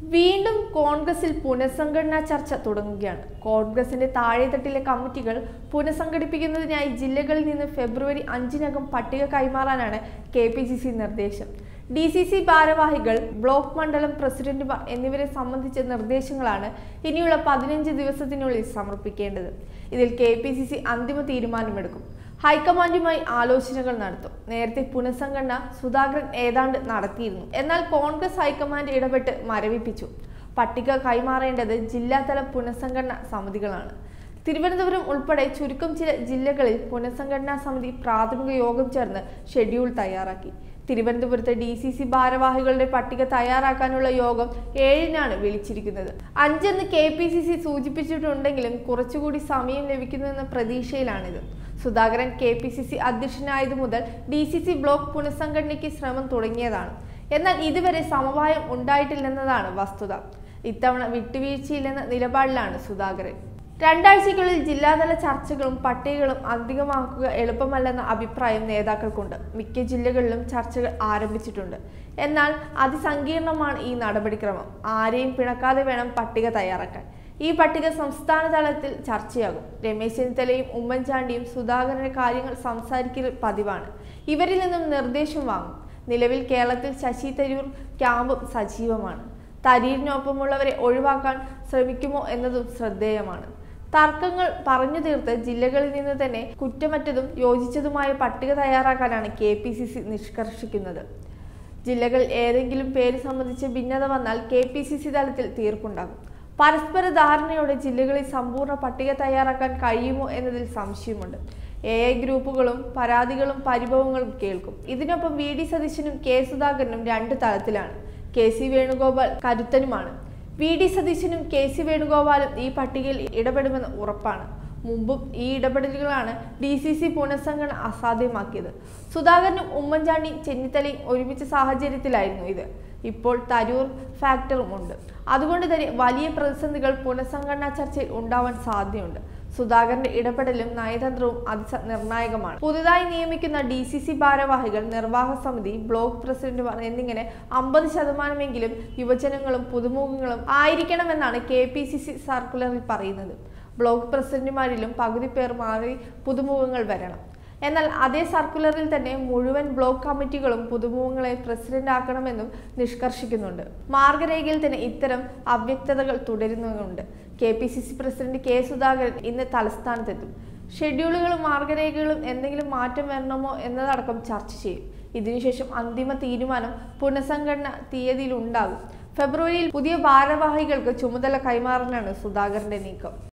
വീണ്ടും കോൺഗ്രസിൽ പുനഃസംഘടനാ ചർച്ച തുടങ്ങുകയാണ് കോൺഗ്രസിന്റെ താഴെത്തട്ടിലെ കമ്മിറ്റികൾ പുനഃസംഘടിപ്പിക്കുന്നതിനായി ജില്ലകളിൽ നിന്ന് ഫെബ്രുവരി അഞ്ചിനകം പട്ടിക കൈമാറാനാണ് കെ പി സി സി നിർദ്ദേശം ഡി സി സി ഭാരവാഹികൾ ബ്ലോക്ക് മണ്ഡലം പ്രസിഡന്റുമാർ എന്നിവരെ സംബന്ധിച്ച നിർദ്ദേശങ്ങളാണ് ഇനിയുള്ള പതിനഞ്ച് ദിവസത്തിനുള്ളിൽ സമർപ്പിക്കേണ്ടത് ഇതിൽ കെ പി സി സി അന്തിമ തീരുമാനമെടുക്കും ഹൈക്കമാൻഡുമായി ആലോചനകൾ നടത്തും നേരത്തെ പുനഃസംഘടന സുധാകരൻ ഏതാണ്ട് നടത്തിയിരുന്നു എന്നാൽ കോൺഗ്രസ് ഹൈക്കമാൻഡ് ഇടപെട്ട് മരവിപ്പിച്ചു പട്ടിക കൈമാറേണ്ടത് ജില്ലാതല പുനഃസംഘടനാ സമിതികളാണ് തിരുവനന്തപുരം ഉൾപ്പെടെ ചുരുക്കം ചില ജില്ലകളിൽ പുനഃസംഘടനാ സമിതി പ്രാഥമിക യോഗം ചേർന്ന് ഷെഡ്യൂൾ തയ്യാറാക്കി തിരുവനന്തപുരത്ത് ഡി സി സി ഭാരവാഹികളുടെ പട്ടിക തയ്യാറാക്കാനുള്ള യോഗം ഏഴിനാണ് വിളിച്ചിരിക്കുന്നത് അഞ്ചെന്ന് കെ പി സി സി സൂചിപ്പിച്ചിട്ടുണ്ടെങ്കിലും കുറച്ചുകൂടി സമയം ലഭിക്കുന്നുവെന്ന പ്രതീക്ഷയിലാണിത് Sudhakaran K P C C അധ്യക്ഷനായതു മുതൽ ഡി സി സി ബ്ലോക്ക് പുനഃസംഘടനയ്ക്ക് ശ്രമം തുടങ്ങിയതാണ് എന്നാൽ ഇതുവരെ സമവായം ഉണ്ടായിട്ടില്ലെന്നതാണ് വസ്തുത ഇത്തവണ വിട്ടുവീഴ്ചയില്ലെന്ന നിലപാടിലാണ് സുധാകരൻ രണ്ടാഴ്ചയ്ക്കുള്ളിൽ ജില്ലാതല ചർച്ചകളും പട്ടികകളും അന്തിമമാക്കുക എളുപ്പമല്ലെന്ന അഭിപ്രായം നേതാക്കൾക്കുണ്ട് മിക്ക ജില്ലകളിലും ചർച്ചകൾ ആരംഭിച്ചിട്ടുണ്ട് എന്നാൽ അതിസങ്കീർണമാണ് ഈ നടപടിക്രമം ആരെയും പിണക്കാതെ വേണം പട്ടിക തയ്യാറാക്കാൻ ഈ പട്ടിക സംസ്ഥാന തലത്തിൽ ചർച്ചയാകും രമേശ് ചെന്നിത്തലയും ഉമ്മൻചാണ്ടിയും സുധാകരന്റെ കാര്യങ്ങൾ സംസാരിക്കൽ പതിവാണ് ഇവരിൽ നിന്നും നിർദ്ദേശം വാങ്ങും നിലവിൽ കേരളത്തിൽ ശശി തരൂർ ക്യാമ്പും സജീവമാണ് തരീരിനൊപ്പമുള്ളവരെ ഒഴിവാക്കാൻ ശ്രമിക്കുമോ എന്നതും ശ്രദ്ധേയമാണ് തർക്കങ്ങൾ പറഞ്ഞു തീർത്ത് ജില്ലകളിൽ നിന്ന് തന്നെ കുറ്റമറ്റതും യോജിച്ചതുമായ പട്ടിക തയ്യാറാക്കാനാണ് കെ പി സി സി നിഷ്കർഷിക്കുന്നത് ജില്ലകളിൽ ഏതെങ്കിലും പേര് സംബന്ധിച്ച് ഭിന്നത വന്നാൽ കെ പി സി സി തലത്തിൽ തീർപ്പുണ്ടാകും പരസ്പര ധാരണയോടെ ജില്ലകളിൽ സമ്പൂർണ്ണ പട്ടിക തയ്യാറാക്കാൻ കഴിയുമോ എന്നതിൽ സംശയമുണ്ട് എ ഐ ഗ്രൂപ്പുകളും പരാതികളും പരിഭവങ്ങളും കേൾക്കും ഇതിനൊപ്പം വി ഡി സതീശനും കെ സുധാകരനും രണ്ട് തലത്തിലാണ് കെ സി വേണുഗോപാൽ കരുത്തനുമാണ് വി ഡി സതീശനും കെ സി വേണുഗോപാലും ഈ പട്ടികയിൽ ഇടപെടുമെന്ന് ഉറപ്പാണ് മുമ്പും ഈ ഇടപെടലുകളാണ് ഡി സി സി പുനഃസംഘടന അസാധ്യമാക്കിയത് സുധാകരനും ഉമ്മൻചാണ്ടിയും ചെന്നിത്തലയും ഒരുമിച്ച സാഹചര്യത്തിലായിരുന്നു ഇത് ഇപ്പോൾ തരൂർ ഫാക്ടറും ഉണ്ട് അതുകൊണ്ട് തന്നെ വലിയ പ്രതിസന്ധികൾ പുനഃസംഘടനാ ചർച്ചയിൽ ഉണ്ടാവാൻ സാധ്യതയുണ്ട് സുധാകരന്റെ ഇടപെടലും നയതന്ത്രവും അതി നിർണായകമാണ് പുതുതായി നിയമിക്കുന്ന ഡി സി സി ഭാരവാഹികൾ നിർവാഹക സമിതി ബ്ലോക്ക് പ്രസിഡന്റുമാർ എന്നിങ്ങനെ അമ്പത് ശതമാനമെങ്കിലും യുവജനങ്ങളും പുതുമുഖങ്ങളും ആയിരിക്കണമെന്നാണ് കെ പി സി സി സർക്കുലറിൽ പറയുന്നത് ബ്ലോക്ക് പ്രസിഡന്റുമാരിലും പകുതി പേർ മാറി പുതുമുഖങ്ങൾ വരണം എന്നാൽ അതേ സർക്കുലറിൽ തന്നെ മുഴുവൻ ബ്ലോക്ക് കമ്മിറ്റികളും പുതുമുഖങ്ങളെ പ്രസിഡന്റ് ആക്കണമെന്നും നിഷ്കർഷിക്കുന്നുണ്ട് മാർഗരേഖയിൽ തന്നെ ഇത്തരം അവ്യക്തതകൾ തുടരുന്നുണ്ട് K P C C president K Sudhakaran ഇന്ന് തലസ്ഥാനത്തെത്തും ഷെഡ്യൂളുകളും മാർഗരേഖകളും എന്തെങ്കിലും മാറ്റം വരണമോ എന്നതടക്കം ചർച്ച ചെയ്യും ഇതിനുശേഷം അന്തിമ തീരുമാനം പുനഃസംഘടന തീയതിയിൽ ഉണ്ടാകും ഫെബ്രുവരിയിൽ പുതിയ ഭാരവാഹികൾക്ക് ചുമതല കൈമാറാനാണ് സുധാകരന്റെ നീക്കം